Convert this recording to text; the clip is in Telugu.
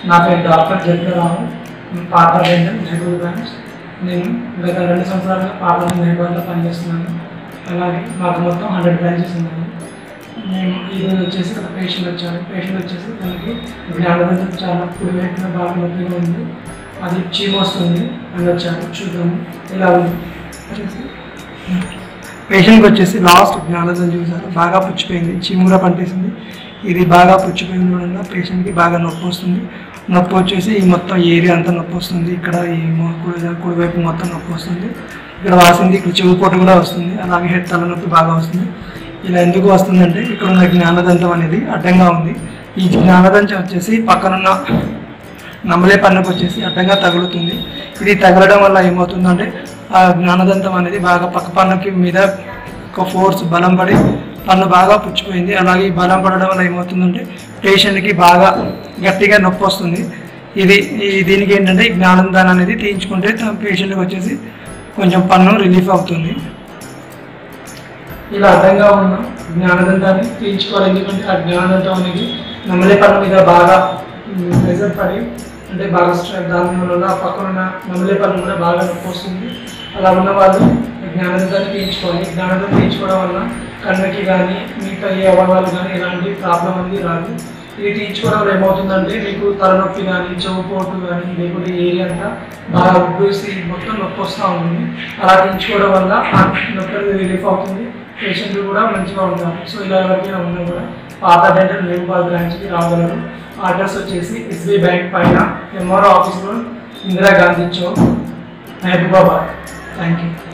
నా పేరు doctor Jaggarao parlour dental Nehru branch నేను గత రెండు సంవత్సరాలుగా పార్లర్ నెహ్రూలో పనిచేస్తున్నాను అలాగే మాకు మొత్తం హండ్రెడ్ బ్రాంచెస్ ఉన్నాయి మేము ఈరోజు వచ్చేసి ఒక పేషెంట్ వచ్చారు పేషెంట్ వచ్చేసి తనకి జ్ఞానదంతం చాలా కుడి వైపున బాగా నొప్పిగా ఉంది అది చీమ వస్తుంది అని వచ్చారు చూద్దాము ఇలా ఉంది పేషెంట్కి వచ్చేసి లాస్ట్ జ్ఞానదం చూసారు బాగా పుచ్చిపోయింది చీమూర పట్టేసింది ఇది బాగా పుచ్చిపోయిన వల్ల పేషెంట్కి బాగా నొప్పి వస్తుంది నొప్పి వచ్చేసి ఈ మొత్తం ఏరియా అంతా నొప్పి వస్తుంది ఇక్కడ ఈ మొ- కుడి కుడివైపు మొత్తం నొప్పి వస్తుంది ఇక్కడ వాసింది ఇక్కడ చెవిపోటు కూడా వస్తుంది అలాగే హెడ్ తలనొప్పి బాగా వస్తుంది ఇలా ఎందుకు వస్తుందంటే ఇక్కడ ఉన్న జ్ఞానదంతం అనేది అడ్డంగా ఉంది ఈ జ్ఞానదంతం వచ్చేసి పక్కనున్న నమ్మలే పన్నుకు వచ్చేసి అడ్డంగా తగులుతుంది ఇది తగలడం వల్ల ఏమవుతుందంటే ఆ జ్ఞానదంతం అనేది బాగా పక్క పన్నుకి మీద ఒక ఫోర్స్ బలం పడి పన్ను బాగా పుచ్చిపోయింది అలాగే ఈ బలం పడడం వల్ల ఏమవుతుందంటే పేషెంట్కి బాగా గట్టిగా నొప్పి వస్తుంది ఇది ఈ దీనికి ఏంటంటే ఈ జ్ఞానదానం అనేది తీయించుకుంటే పేషెంట్కి వచ్చేసి కొంచెం పన్ను రిలీఫ్ అవుతుంది ఇలా అడ్డంగా ఉన్న జ్ఞానదంతాన్ని తీయించుకోవాలి ఎందుకంటే ఆ జ్ఞానదంతం అనేది నమ్మలే పన్ను మీద బాగా ప్రెజర్ పడి అంటే బాగా స్ట్రె- దాని వల్ల ఆ పక్కన ఉన్న నమ్మలే పన్ను కూడా బాగా నొప్పి వస్తుంది అలా ఉన్న వాళ్ళు ఈ జ్ఞానదంతాన్ని తీయించుకోవాలి జ్ఞానదం తీయించుకోవడం వల్ల కన్నుకి కానీ మిగతా ఏ అవయవాలు కానీ ఎలాంటి ప్రాబ్లం అనేది రాదు ఇది తీయించుకోవడం వల్ల ఏమవుతుందంటే మీకు తలనొప్పి కానీ చెవుపోటు కానీ లేకుంటే ఏరియా అంతా బాగా ఉబ్బేసి మొత్తం నొప్పి వస్తూ ఉంటుంది అలా తీయించుకోవడం వల్ల ఆ నొప్పి అనేది రిలీఫ్ అవుతుంది పేషెంట్లు కూడా మంచిగా ఉంటారు సో ఇలా ఎవరికైనా ఉన్నా కూడా పాత డెంటల్ నేపాల్ బ్రాంచ్కి రాగలరు అడ్రస్ వచ్చేసి ఎస్బీఐ బ్యాంక్ పైన ఎంఆర్ఓ ఆఫీస్లో ఇందిరా గాంధీ చౌక్ మహబూబాబాద్ థ్యాంక్ యూ